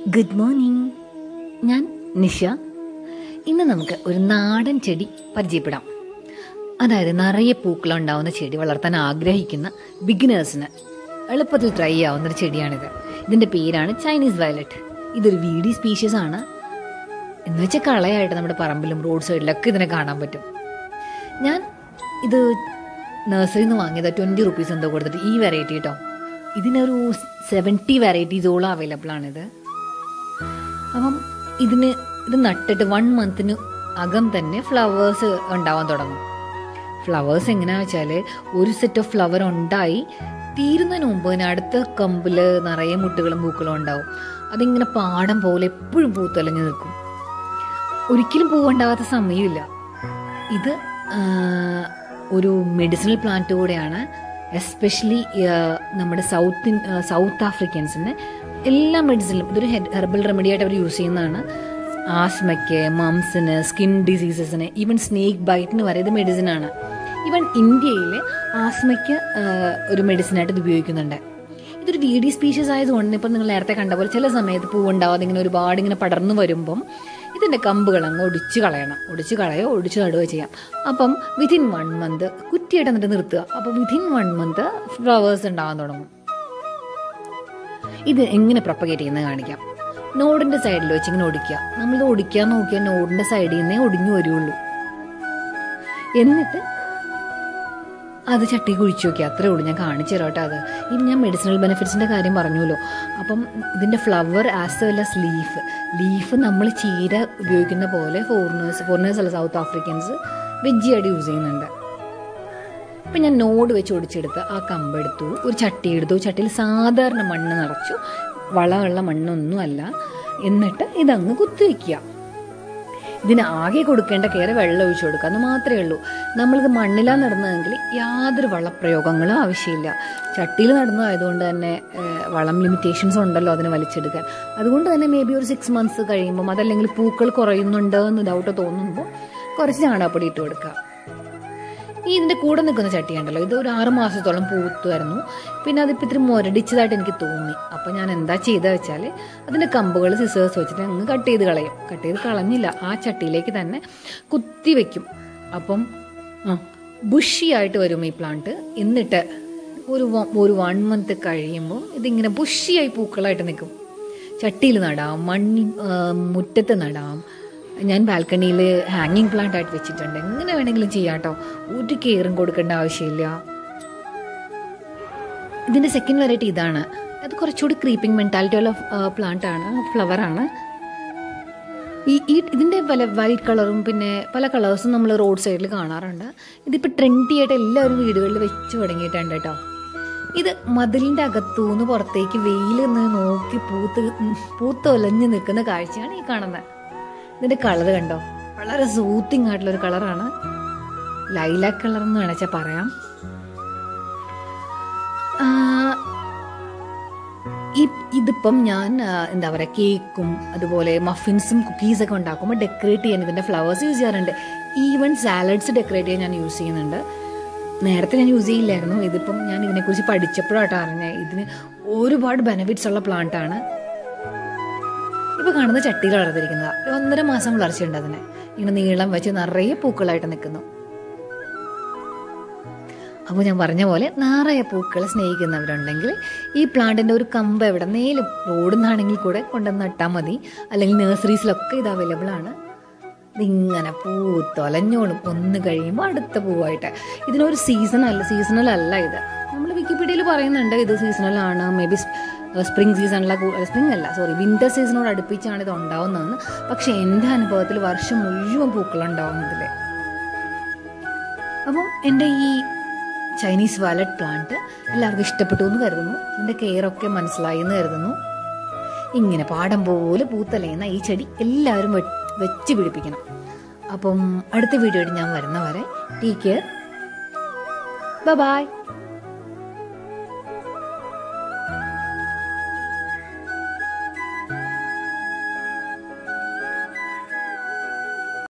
good morning ഞാൻ നിഷ ഇന്ന് നമുക്ക് ഒരു നാടൻ ചെടി പരിചയപ്പെടാം അതായത് നിറയെ പൂക്കളുണ്ടാവുന്ന ചെടി വളർത്താൻ ആഗ്രഹിക്കുന്ന ബിഗിനേഴ്സിന് എളുപ്പത്തിൽ ട്രൈ ചെയ്യാവുന്ന ഒരു ചെടിയാണിത് ഇതിൻ്റെ പേരാണ് ചൈനീസ് വയലറ്റ് ഇതൊരു വീഡി സ്പീഷ്യസ് ആണ് എന്ന് വെച്ചാൽ കളയായിട്ട് നമ്മുടെ പറമ്പിലും റോഡ് സൈഡിലൊക്കെ ഇതിനെ കാണാൻ പറ്റും ഞാൻ ഇത് നഴ്സറിയിൽ നിന്ന് വാങ്ങിയത് ട്വൻറ്റി റുപ്പീസ് എന്തോ കൊടുത്തിട്ട് ഈ വെറൈറ്റി കേട്ടോ ഇതിനൊരു സെവൻറ്റി വെറൈറ്റീസോളം അവൈലബിൾ ആണിത് അപ്പം ഇതിന് ഇത് നട്ടിട്ട് വൺ മന്തിന് അകം തന്നെ ഫ്ലവേഴ്സ് ഉണ്ടാവാൻ തുടങ്ങും ഫ്ലവേഴ്സ് എങ്ങനെയാണെന്ന് വെച്ചാൽ ഒരു സെറ്റ് ഓഫ് ഫ്ലവർ ഉണ്ടായി തീരുന്നതിന് മുമ്പ് തന്നെ അടുത്ത കമ്പിൽ നിറയെ മുട്ടുകളും പൂക്കളും ഉണ്ടാവും അതിങ്ങനെ പാടം പോലെ എപ്പോഴും പൂത്തലഞ്ഞു നിൽക്കും ഒരിക്കലും പൂവുണ്ടാകാത്ത സമയമില്ല ഇത് ആ, ഒരു മെഡിസിനൽ പ്ലാന്റ് കൂടെയാണ് എസ്പെഷ്യലി നമ്മുടെ സൗത്ത് ഇൻ- ആ, സൗത്ത് ആഫ്രിക്കൻസിന് എല്ലാ മെഡിസിനിലും ഇതൊരു ഹെർബൽ റെമഡി ആയിട്ട് അവർ യൂസ് ചെയ്യുന്നതാണ് ആസ്മയ്ക്ക് മംസിന് സ്കിൻ ഡിസീസസിന് ഈവൻ സ്നേക്ക് ബൈറ്റിന് വരെ ഇത് മെഡിസിനാണ് ഈവൻ ഇന്ത്യയിൽ ആസ്മയ്ക്ക് ആ, ഒരു മെഡിസിനായിട്ട് ഇത് ഉപയോഗിക്കുന്നുണ്ട് ഇതൊരു വീഡി സ്പീഷ്യസ് ആയതുകൊണ്ട് ഇപ്പം നിങ്ങൾ നേരത്തെ കണ്ട പോലെ ചില സമയത്ത് പൂവുണ്ടാവാതെ ഇങ്ങനെ ഒരുപാട് ഇങ്ങനെ പടർന്നു വരുമ്പം ഇതിൻ്റെ കമ്പുകൾ അങ്ങ് ഒടിച്ച് കളയണം ഒടിച്ച് കളയോ ഒടിച്ച് നടുകയോ ചെയ്യാം അപ്പം വിതിൻ വൺ മന്ത് കുറ്റിയായിട്ട് എന്നിട്ട് നിർത്തുക അപ്പോൾ വിതിൻ വൺ മന്ത് ഫ്ലവേഴ്സ് ഉണ്ടാകാൻ തുടങ്ങും ഇത് എങ്ങനെ പ്രൊപ്പഗേറ്റ് ചെയ്യുന്നത് കാണിക്കാം നോഡിന്റെ സൈഡിൽ വെച്ച് ഇങ്ങനെ ഒടിക്കുക നമ്മളിത് ഒടിക്കാൻ നോക്കിയാൽ നോഡിന്റെ സൈഡിൽ നിന്നേ ഒടിഞ്ഞു വരുള്ളൂ എന്നിട്ട് അത് ചട്ടി കുഴിച്ചു നോക്കി അത്രേ ഉള്ളൂ ഞാൻ കാണിച്ചു തരാം കേട്ടോ അത് ഇനി ഞാൻ മെഡിസിനൽ ബെനിഫിറ്റ്സിന്റെ കാര്യം പറഞ്ഞല്ലോ അപ്പം ഇതിന്റെ flower as well as leaf leaf നമ്മൾ ചീര ഉപയോഗിക്കുന്ന പോലെ ഫോറിനേഴ്സ് ഫോറിനേഴ്സ് അല്ല സൗത്ത് ആഫ്രിക്കൻസ് വെജിയായിട്ട് യൂസ് ചെയ്യുന്നുണ്ട് അപ്പം ഞാൻ നോട് വെച്ച് ഒടിച്ചെടുത്ത് ആ കമ്പെടുത്തു ഒരു ചട്ടി എടുത്തു ചട്ടിയിൽ സാധാരണ മണ്ണ് നിറച്ചു വളമുള്ള മണ്ണൊന്നും അല്ല എന്നിട്ട് ഇതങ്ങ് കുത്തിവെക്കുക ഇതിന് ആകെ കൊടുക്കേണ്ട കെയർ വെള്ളം ഒഴിച്ചു കൊടുക്കുക എന്ന് മാത്രമേ ഉള്ളൂ നമ്മളിത് മണ്ണിലാണ് നടുന്നതെങ്കിൽ യാതൊരു വളപ്രയോഗങ്ങളും ആവശ്യമില്ല ചട്ടിയിൽ നടുന്നതായതുകൊണ്ട് തന്നെ ഏഹ്, വളം ലിമിറ്റേഷൻസ് ഉണ്ടല്ലോ അതിന് വലിച്ചെടുക്കാൻ അതുകൊണ്ട് തന്നെ മേ ബി ഒരു സിക്സ് മന്ത്സ് കഴിയുമ്പം അതല്ലെങ്കിൽ പൂക്കൾ കുറയുന്നുണ്ടോ എന്ന് ഡൗട്ട് തോന്നുമ്പോൾ കുറച്ച് ചാണകപ്പൊടി ഇട്ട് കൊടുക്കുക ഈ ഇതിന്റെ കൂടെ നിൽക്കുന്ന ചട്ടി ഉണ്ടല്ലോ ഇത് ഒരു ആറ് മാസത്തോളം പൂത്തുമായിരുന്നു പിന്നെ അതിപ്പോൾ ഇത്തിരി മുരടിച്ചതായിട്ട് എനിക്ക് തോന്നി അപ്പം ഞാൻ എന്താ ചെയ്തത് വെച്ചാൽ അതിന്റെ കമ്പുകൾ സിസേഴ്സ് വെച്ചിട്ട് അങ്ങ് കട്ട് ചെയ്ത് കളയും കട്ട് ചെയ്ത് കളഞ്ഞില്ല ആ ചട്ടിയിലേക്ക് തന്നെ കുത്തി വെക്കും അപ്പം ആ ബുഷി ആയിട്ട് വരും ഈ പ്ലാന്റ് എന്നിട്ട് ഒരു വ- ഒരു വൺ മന്ത് കഴിയുമ്പോൾ ഇതിങ്ങനെ ബുഷിയായി പൂക്കളായിട്ട് നിൽക്കും ചട്ടിയിൽ നടാം മണ്ണിൽ ആ, മുറ്റത്ത് നടാം ഞാൻ ബാൽക്കണിയിൽ ഹാങ്ങിങ് പ്ലാന്റ് ആയിട്ട് വെച്ചിട്ടുണ്ട് എങ്ങനെ വേണമെങ്കിലും ചെയ്യാം കേട്ടോ ഒരു കെയറും കൊടുക്കേണ്ട ആവശ്യമില്ല ഇതിന്റെ സെക്കൻഡ് വെറൈറ്റി ഇതാണ് അത് കുറച്ചുകൂടി ക്രീപ്പിംഗ് മെന്റാലിറ്റി ഉള്ള പ്ലാന്റ് ആണ് ഫ്ലവർ ആണ് ഈ ഈ ഇതിന്റെ പല വൈറ്റ് കളറും പിന്നെ പല കളേഴ്സും നമ്മൾ റോഡ് സൈഡിൽ കാണാറുണ്ട് ഇതിപ്പോൾ ട്രെൻഡി ആയിട്ട് എല്ലാവരും വീടുകളിൽ വെച്ച് തുടങ്ങിയിട്ടുണ്ട് കേട്ടോ ഇത് മതിലിന്റെ അകത്തുനിന്ന് പുറത്തേക്ക് വെയിൽ നിന്ന് നോക്കി പൂത്ത് പൂത്തൊലഞ്ഞ് നിൽക്കുന്ന കാഴ്ചയാണ് ഈ കാണുന്നത് ഇതിന്റെ കളർ കണ്ടോ വളരെ സൂത്തിങ് ആയിട്ടുള്ള ഒരു കളറാണ് ലൈലാക്ക് കളർ എന്ന് വേണച്ചാൽ പറയാം ആ, ഈ ഇതിപ്പം ഞാൻ ആ, എന്താ പറയുക കേക്കും അതുപോലെ മഫിൻസും കുക്കീസൊക്കെ ഉണ്ടാക്കുമ്പോൾ ഡെക്കറേറ്റ് ചെയ്യാൻ ഇതിൻ്റെ ഫ്ലവേഴ്സ് യൂസ് ചെയ്യാറുണ്ട് ഈവൻ സാലഡ്സ് ഡെക്കറേറ്റ് ചെയ്യാൻ ഞാൻ യൂസ് ചെയ്യുന്നുണ്ട് നേരത്തെ ഞാൻ യൂസ് ചെയ്യില്ലായിരുന്നു ഇതിപ്പം ഞാൻ ഇതിനെക്കുറിച്ച് പഠിച്ചപ്പോഴാട്ടോ അറിഞ്ഞത് ഇതിന് ഒരുപാട് ബെനിഫിറ്റ്സ് ഉള്ള പ്ലാന്റ് ആണ് ഇപ്പൊ കാണുന്ന ചട്ടിയിൽ വളർത്തിരിക്കുന്നത് ഒരു ഒന്നര മാസം വളർച്ചയുണ്ട് അതിന് ഇങ്ങനെ നീളം വെച്ച് നിറയെ പൂക്കളായിട്ട് നിൽക്കുന്നു അപ്പോൾ ഞാൻ പറഞ്ഞ പോലെ നിറയെ പൂക്കളെ സ്നേഹിക്കുന്നവരുണ്ടെങ്കിൽ ഈ പ്ലാന്റിന്റെ ഒരു കമ്പ് എവിടെന്നേലും റോഡിൽ നിന്നാണെങ്കിൽ കൂടെ കൊണ്ടുവന്ന് നട്ടാൽ മതി അല്ലെങ്കിൽ നഴ്സറീസിലൊക്കെ ഇത് അവൈലബിൾ ആണ് ഇതിങ്ങനെ പൂത്തൊലഞ്ഞോളും ഒന്ന് കഴിയുമ്പോൾ അടുത്ത പൂവായിട്ട് ഇതിനൊരു സീസൺ അല്ല സീസണൽ അല്ല ഇത് നമ്മൾ വിക്കിപീഡിയയിൽ പറയുന്നുണ്ട് ഇത് സീസണൽ ആണ് മേ ബി സ്പ്രിംഗ് സീസണിലെ സ്പ്രിംഗ് അല്ല സോറി വിന്റർ സീസണോട് അടുപ്പിച്ചാണ് ഇത് ഉണ്ടാവുന്നതെന്ന് പക്ഷെ എൻ്റെ അനുഭവത്തിൽ വർഷം മുഴുവൻ പൂക്കളുണ്ടാവുന്നതിൽ അപ്പം എൻ്റെ ഈ ചൈനീസ് വാലറ്റ് പ്ലാന്റ് എല്ലാവർക്കും ഇഷ്ടപ്പെട്ടു എന്ന് കരുതുന്നു അതിൻ്റെ കെയർ ഒക്കെ മനസ്സിലായി എന്ന് കരുതുന്നു ഇങ്ങനെ പാടം പോലെ പൂത്തലയുന്ന ഈ ചെടി എല്ലാവരും വെ- വെച്ച് പിടിപ്പിക്കണം അപ്പം അടുത്ത വീഡിയോയിൽ ഞാൻ വരുന്നവരെ ടേക്ക് കെയർ ബൈ